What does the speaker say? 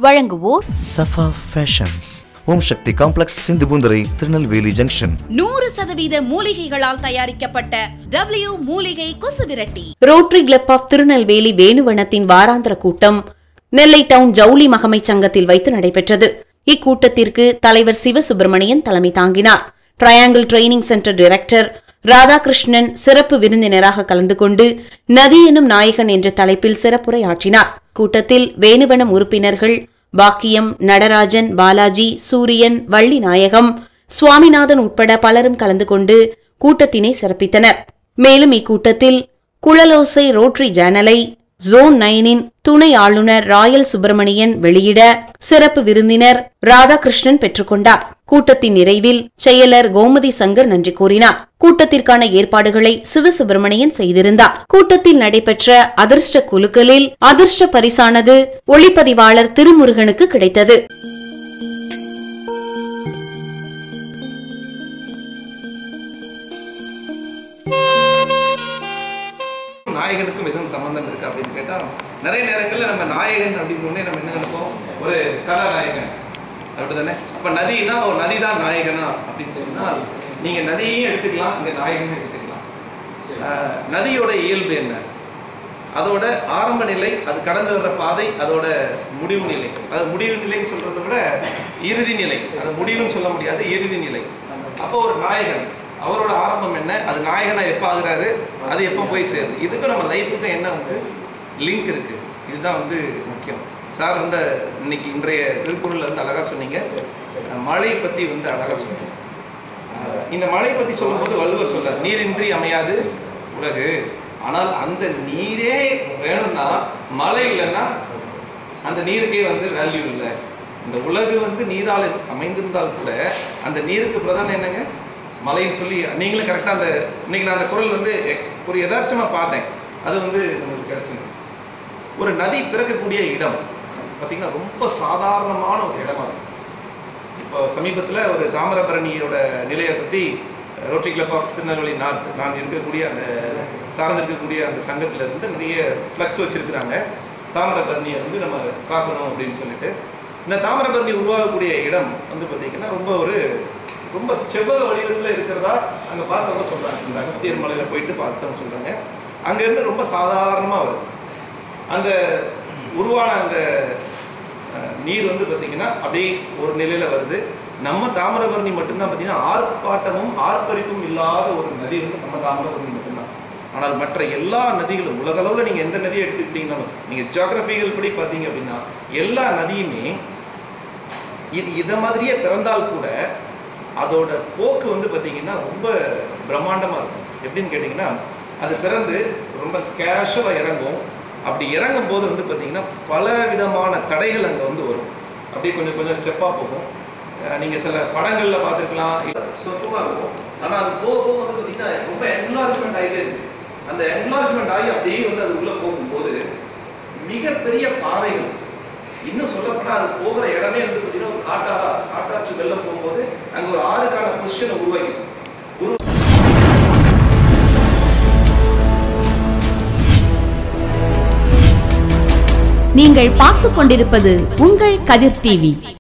வழங்குவோர் Safa fashions Om Sakthi complex Sindhupoondurai Tirunelveli junction நூறு சதவீத மூலிகைகளால் தயாரிக்கப்பட்ட டபிள்யூ மூலிகை கொசு விரட்டி ரோட்டரி கிளப் ஆஃப் திருநெல்வேலி வேணுவனத்தின் வாராந்திர கூட்டம் நெல்லை டவுன் ஜவுளி மகமை சங்கத்தில் வைத்து நடைபெற்றது இக்கூட்டத்திற்கு தலைவர் சிவசுப்பிரமணியன் தலைமை தாங்கினார் triangle training centre director Radhakrishnan சிறப்பு விருந்தினராக கலந்து கொண்டு நதி எனும் நாயகன் என்ற தலைப்பில் சிறப்புரையாற்றினார் கூட்டத்தில் வேணுவனம் உறுப்பினர்கள் பாக்கியம் நடராஜன் பாலாஜி சூரியன் வள்ளி நாயகம் சுவாமிநாதன் உட்பட பலரும் கலந்து கொண்டு கூட்டத்தினை சிறப்பித்தனர் மேலும் இக்கூட்டத்தில் குழலோசை ரோட்டரி ஜேர்னலை ஜோன் நைனின் துணை ஆளுநர் ராயல் சுப்பிரமணியன் வெளியிட சிறப்பு விருந்தினர் ராதாகிருஷ்ணன் பெற்றுக்கொண்டார் கூட்டத்தின் நிறைவில் செயலர் கோமதி சங்கர் நன்றி கூறினார் கூட்டத்திற்கான ஏற்பாடுகளை சிவசுப்பிரமணியன் செய்திருந்தார் கூட்டத்தில் நடைபெற்ற அதிர்ஷ்ட குலுக்கலில் அதிர்ஷ்ட பரிசானது ஒளிப்பதிவாளர் திருமுருகனுக்கு கிடைத்தது நாயகனுக்கும் எதுவும் சம்பந்தம் இருக்கு அப்படின்னு கேட்டா நிறைய நேரங்கள்ல நம்ம நாயகன் அப்படின்னு உடனே நம்ம என்ன நினைப்போம் ஒரு கதாநாயகன் அப்படிதானே அப்ப நதினா ஒரு நதி தான் நாயகனா அப்படின்னு சொன்னால் நீங்க நதியையும் எடுத்துக்கலாம் இங்க நாயகனும் எடுத்துக்கலாம் ஆஹ், நதியோட இயல்பு என்ன அதோட ஆரம்ப நிலை அது கடந்து வர்ற பாதை அதோட முடிவு நிலை அது முடிவு நிலைன்னு சொல்றதை விட இறுதி நிலை அது முடிவுன்னு சொல்ல முடியாது இறுதி நிலை அப்போ ஒரு நாயகன் அவரோட ஆரம்பம் என்ன அது நாயகனா எப்போ ஆகுறாரு அது எப்போ போய் சேருது இதுக்கும் நம்ம லைஃபுக்கும் என்ன வந்து லிங்க் இருக்கு இதுதான் வந்து முக்கியம் சார் வந்து இன்னைக்கு இன்றைய திருக்குறள்ல வந்து அழகா சொன்னீங்க அஹ் மழை பத்தி வந்து அழகா சொன்னீங்க அஹ் இந்த மழை பத்தி சொல்லும்போது வள்ளுவர் சொல்றார் நீரின்றி அமையாது உலகு ஆனால் அந்த நீரே வேணும்னா மழை இல்லைன்னா அந்த நீருக்கே வந்து வேல்யூ இல்லை இந்த உலகு வந்து நீரால் அமைந்திருந்தால் கூட அந்த நீருக்கு பிரதானம் என்னங்க மழைன்னு சொல்லி நீங்களும் கரெக்டாக அந்த இன்னைக்கு நான் அந்த குரல் வந்து எ- ஒரு யதார்த்தமா பார்த்தேன் அது வந்து நமக்கு கிடைச்சது ஒரு நதி பிறக்கக்கூடிய இடம் பார்த்தீங்கன்னா ரொம்ப சாதாரணமான ஒரு இடமா இருக்கும் இப்போ சமீபத்தில் ஒரு தாமிரபரணியோட நிலையை பற்றி rotary club of Tirunelveli north நான் இருக்கக்கூடிய அந்த சார்ந்து இருக்கக்கூடிய அந்த சங்கத்துல இருந்து நிறைய ஃப்ளக்ஸ் வச்சிருக்கிறாங்க தாமிரபரணியை வந்து நம்ம பார்க்கணும் அப்படின்னு சொல்லிட்டு இந்த தாமிரபரணி உருவாகக்கூடிய இடம் வந்து பார்த்தீங்கன்னா ரொம்ப ஒரு ரொம்ப செவ்வக வடிவத்தில் இருக்கிறதா அங்கே பார்த்தவங்க சொல்கிறாங்க இந்த அகத்தியர் மலையில் போயிட்டு பார்த்தவங்க சொல்கிறாங்க அங்கேருந்து ரொம்ப சாதாரணமாக வருது அந்த உருவான அந்த அஹ், நீர் வந்து பார்த்தீங்கன்னா அப்படியே ஒரு நிலையில வருது நம்ம தாமிரபரணி மட்டும்தான் பார்த்தீங்கன்னா ஆர்ப்பாட்டமும் ஆர்ப்பரிப்பும் இல்லாத ஒரு நதி வந்து நம்ம தாமிரபரணி மட்டும்தான் ஆனால் மற்ற எல்லா நதிகளும் உலக அளவில் நீங்கள் எந்த நதியை எடுத்துக்கிட்டீங்கன்னாலும் நீங்கள் ஜியாகிரபிகள் படி பார்த்தீங்க அப்படின்னா எல்லா நதியுமே இது இதை மாதிரியே பிறந்தால் கூட அதோட போக்கு வந்து பார்த்தீங்கன்னா ரொம்ப பிரம்மாண்டமாக இருக்கும் எப்படின்னு கேட்டிங்கன்னா அது பிறந்து ரொம்ப கேஷுவலாக இறங்கும் அப்படி இறங்கும் போது வந்து பார்த்தீங்கன்னா பல விதமான தடைகள் அங்கே வந்து வரும் அப்படியே கொஞ்சம் கொஞ்சம் ஸ்டெப்பாக போகும் அஹ் நீங்க சில படங்கள்ல பார்த்துருக்கலாம் சொற்பமாக இருக்கும் ஆனால் அது போக போக வந்து பார்த்தீங்கன்னா ரொம்ப என்லார்ஜ்மெண்ட் ஆகிட்டே இருக்கு அந்த என்லார்ஜ்மெண்ட் ஆகி அப்படியே வந்து அது உள்ள போகும்போது மிகப்பெரிய பாறைகள் இன்னும் சொல்லப்போனா அது போகிற இடமே வந்து பார்த்தீங்கன்னா ஒரு காட்டாரா காட்டாற்று வெள்ளம் போகும்போது அங்க ஒரு ஆறுக்கான பொசிஷனை உருவாக்கி உரு நீங்கள் பார்த்துக் கொண்டிருப்பது உங்கள் கதிர் டிவி